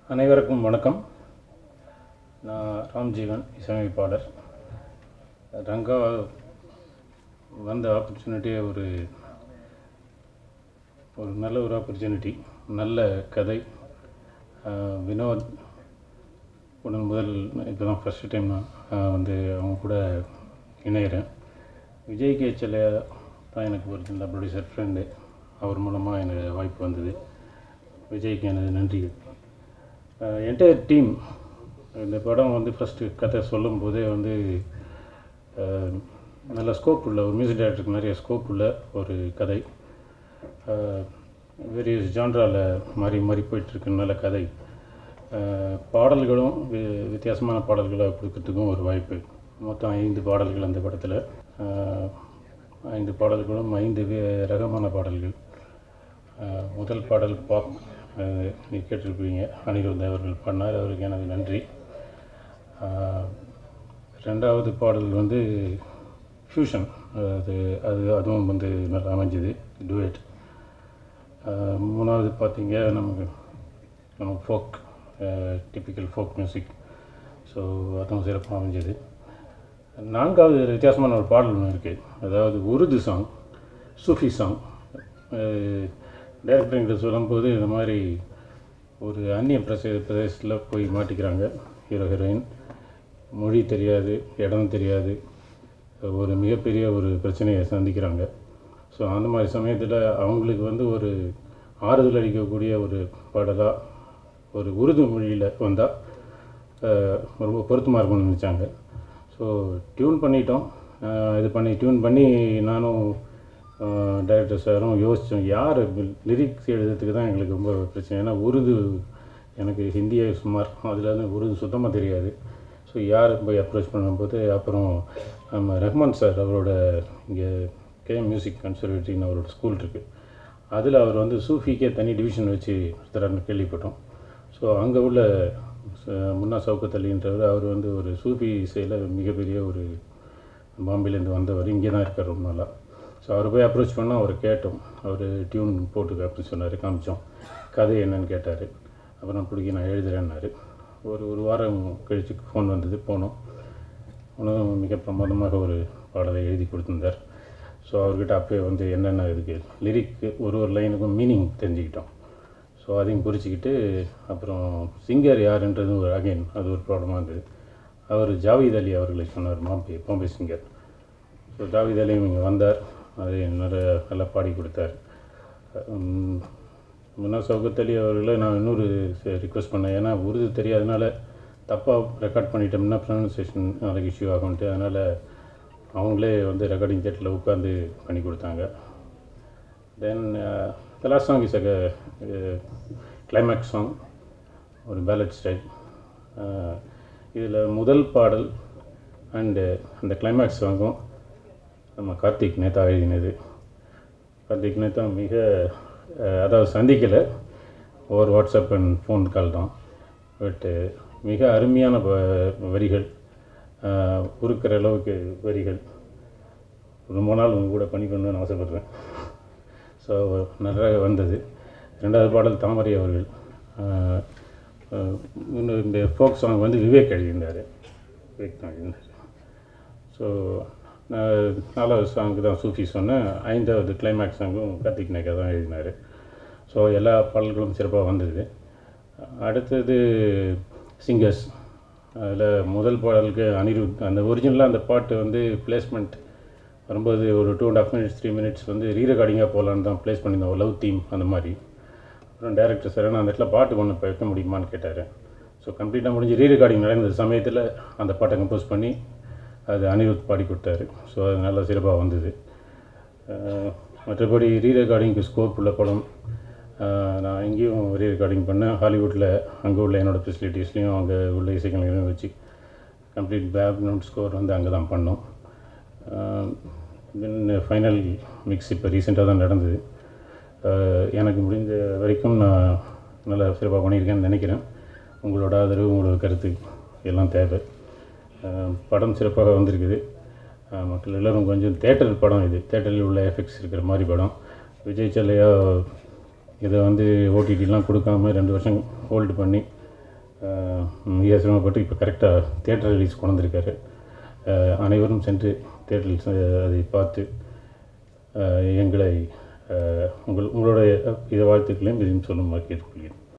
அனைவருக்கும் வணக்கம் நான் ராம்ஜீவன் இசையமைப்பாளர் ரங்கா வந்த ஆப்பர்ச்சுனிட்டி ஒரு ஒரு நல்ல ஒரு ஆப்பர்ச்சுனிட்டி நல்ல கதை ஆஹ் வினோத் உடன் முதல் இப்போ தான் ஃபஸ்ட்டு டைம் நான் ஆஹ் வந்து அவங்க கூட இணையிறேன் விஜய் கேச்சல தான் எனக்கு ஒரு சின்ன ப்ரொடியூசர் ஃப்ரெண்டு அவர் மூலமாக எனக்கு வாய்ப்பு வந்தது விஜய்க்கு எனது நன்றிகள் என்டையர் டீம் இந்த படம் வந்து ஃபஸ்ட்டு கதை சொல்லும்போதே வந்து அஹ், நல்ல ஸ்கோப் உள்ள ஒரு மியூசிக் டைரக்டருக்கு நிறைய ஸ்கோப் உள்ள ஒரு கதை வேரியஸ் ஜான்ராவில் மாறி மாறி போயிட்டுருக்கு நல்ல கதை அஹ், பாடல்களும் வி- வித்தியாசமான பாடல்களை கொடுக்கறதுக்கும் ஒரு வாய்ப்பு மொத்தம் ஐந்து பாடல்கள் அந்த படத்தில் ஐந்து பாடல்களும் ஐந்து வே- ரகமான பாடல்கள் அஹ், முதல் பாடல் பாப் அஹ், நீ கேட்டிருப்பீங்க அனிருத் அவர்கள் பண்ணார் அவருக்கு எனது நன்றி அஹ், ரெண்டாவது பாடல் வந்து ஃபியூஷன் அது அது அதுவும் வந்து நல்லா அமைஞ்சது டுவேட் மூணாவது பார்த்தீங்க நமக்கு நமக்கு folk typical folk music so அதுவும் சிறப்பாக அமைஞ்சது நான்காவது வித்தியாசமான ஒரு பாடல் ஒன்று இருக்குது அதாவது உருது சாங் சூஃபி சாங் டைரக்டர்கிட்ட சொல்லும்போது இந்த மாதிரி ஒரு அந்நிய பிரதேச பிரதேசத்தில் போய் மாட்டிக்கிறாங்க ஹீரோ ஹீரோயின் மொழி தெரியாது இடம் தெரியாது ஒரு மிகப்பெரிய ஒரு பிரச்சனையை சந்திக்கிறாங்க ஸோ அந்த மாதிரி சமயத்தில் அவங்களுக்கு வந்து ஒரு ஆறுதல் அளிக்கக்கூடிய ஒரு பாடலாக ஒரு உருது மொழியில் வந்தால் ரொம்ப பொருத்தமாக இருக்கும்னு நினச்சாங்க ஸோ டியூன் பண்ணிட்டோம் அஹ் இது பண்ணி டியூன் பண்ணி நானும் டைரக்டர் சாரும் யோசித்தோம் யார் லிரிக்ஸ் எழுதுறதுக்கு தான் எங்களுக்கு ரொம்ப பிரச்சனை ஏன்னா உருது எனக்கு ஹிந்தியை சுமார் அதில் வந்து உருது சுத்தமாக தெரியாது ஸோ யார் போய் அப்ரோச் பண்ணும்போது அப்புறம் நம்ம ரஹ்மான் சார் அவரோட இங்கே கே மியூசிக் கன்சர்வேட்டரின்னு அவரோட ஸ்கூல் இருக்குது அதில் அவர் வந்து சூஃபிக்கே தனி டிவிஷன் வச்சு தரான்னு கேள்விப்பட்டோம் ஸோ அங்கே உள்ள ச- முன்னா சவுக்கத் அலின்றவர் அவர் வந்து ஒரு சூஃபி இசையில் மிகப்பெரிய ஒரு பாம்பேலேருந்து வந்தவர் இங்கே தான் இருக்கார் ரொம்ப நாளாக ஸோ அவர் போய் அப்ரோச் பண்ணால் அவர் கேட்டோம் அவர் டியூன் போட்டுக்க அப்படின்னு சொன்னார் காமிச்சோம் கதை என்னன்னு கேட்டார் அப்புறம் பிடிக்க நான் எழுதுறேன்னாரு ஒரு ஒரு வாரம் கழிச்சு ஃபோன் வந்தது போனோம் உணவு மிக பிரமாதமாக ஒரு பாடலை எழுதி கொடுத்திருந்தார் ஸோ அவர்கிட்ட அப்போயே வந்து என்னென்ன இதுக்கு லிரிக்கு ஒரு ஒரு லைனுக்கும் மீனிங் தெரிஞ்சுக்கிட்டோம் ஸோ அதையும் குறிச்சிக்கிட்டு அப்புறம் சிங்கர் யாருன்றது ஒரு அகைன் அது ஒரு ப்ராப்ளமாக இருந்தது அவர் ஜாவித் அலி அவர்களை சொன்னார் மாம்பே பாம்பே சிங்கர் ஸோ ஜாவித் அலியும் இங்கே வந்தார் அதை நிறைய நல்லா பாடி கொடுத்தார் உம், முன்னா சௌகத் அலி அவர்களை நான் இன்னொரு ரிக்வெஸ்ட் பண்ணேன் ஏன்னா உருது தெரியாதனால தப்பாக ரெக்கார்ட் பண்ணிட்டோம்னா ப்ரொனன்சியேஷன் நாளைக்கு இஷ்யூ ஆகும்ட்டு அதனால் அவங்களே வந்து ரெக்கார்டிங் தேட்டரில் உட்காந்து பண்ணி கொடுத்தாங்க then the last song is a climax song ஒரு பேலட் ஸ்டைல் இதில் முதல் பாடல் அண்டு அந்த கிளைமேக்ஸ் சாங்கும் நம்ம கார்த்திக் நேதா எழுதினது கார்த்திக் நேதா மிக அஹ், அதாவது சந்திக்கலை over WhatsApp and phone call தான் பட்டு மிக அருமையான வ- வரிகள் அஹ், உருக்கிற அளவுக்கு வரிகள் ரொம்ப நாள் உங்க கூட பண்ணிக்கணும்னு ஆசைப்பட்றேன் ஸோ நன்றாக வந்தது ரெண்டாவது பாடல் தாமரை அவர்கள் அஹ், அஹ், இன்னும் இந்த ஃபோக் சாங் வந்து விவேக் எழுதியிருந்தார் விவேக் தான் எழுதினார் ஸோ நாலாவது சாங்கு தான் சூஃபி சொன்னேன் ஐந்தாவது கிளைமேக்ஸ் சாங்கும் கார்த்திக் நாயக்கா தான் எழுதினார் ஸோ எல்லா பாடல்களும் சிறப்பாக வந்தது அடுத்தது சிங்கர்ஸ் அதில் முதல் பாடலுக்கு அனிருத் அந்த ஒரிஜினலாக அந்த பாட்டு வந்து பிளேஸ்மெண்ட் வரும்போது ஒரு two and half minutes three minutes வந்து ரீ ரெக்கார்டிங்காக போகலான்னு தான் ப்ளேஸ் பண்ணியிருந்தோம் ஒரு லவ் தீம் அந்த மாதிரி அப்புறம் டேரக்டர் சார் நான் அந்த இடத்துல பாட்டு ஒன்று இப்போ வைக்க முடியுமான்னு கேட்டார் ஸோ கம்ப்ளீட்டாக முடிஞ்சு ரீ ரெக்கார்டிங் நடந்த சமயத்தில் அந்த பாட்டை கம்போஸ் பண்ணி அது அனிருத் பாடி கொடுத்தாரு ஸோ அது நல்லா சிறப்பாக வந்தது அஹ் மற்றபடி ரீ ரெக்கார்டிங்க்கு ஸ்கோப் உள்ள படம் அஹ் நான் இங்கேயும் ரீ ரெக்கார்டிங் பண்ணேன் ஹாலிவுட்டில் அங்கே உள்ள என்னோடய ஃபெசிலிட்டிஸ்லையும் அங்கே உள்ள இசைக்கலைஞரையும் வச்சு கம்ப்ளீட் பேக்ரவுண்ட் ஸ்கோர் வந்து அங்கே தான் பண்ணோம் தென் ஃபைனல் மிக்ஸ் இப்போ ரீசெண்டாக தான் நடந்தது அஹ் எனக்கு முடிந்த வரைக்கும் நான் நல்லா சிறப்பாக பண்ணியிருக்கேன்னு நினைக்கிறேன் உங்களோட ஆதரவு உங்களோட கருத்து எல்லாம் தேவை அஹ் படம் சிறப்பாக வந்திருக்குது அஹ் மக்கள் எல்லோரும் கொஞ்சம் தேட்டர் படம் இது தேட்டரில் உள்ள எஃபெக்ட்ஸ் இருக்கிற மாதிரி படம் விஜய் சல்லையா இதை வந்து ஓடிடிலாம் கொடுக்காம ரெண்டு வருஷம் ஹோல்டு பண்ணி அஹ், மிக சிரமப்பட்டு இப்போ கரெக்டாக தேட்டர் ரிலீஸ் கொண்டு வந்திருக்காரு அஹ், அனைவரும் சென்று தேட்டரில் செ- அதை பார்த்து அஹ், எங்களை அஹ், உங்கள் உங்களுடைய இதை வாழ்த்துக்களையும் இதையும் சொல்லுமாறு கேட்டுக்கொள்கிறேன்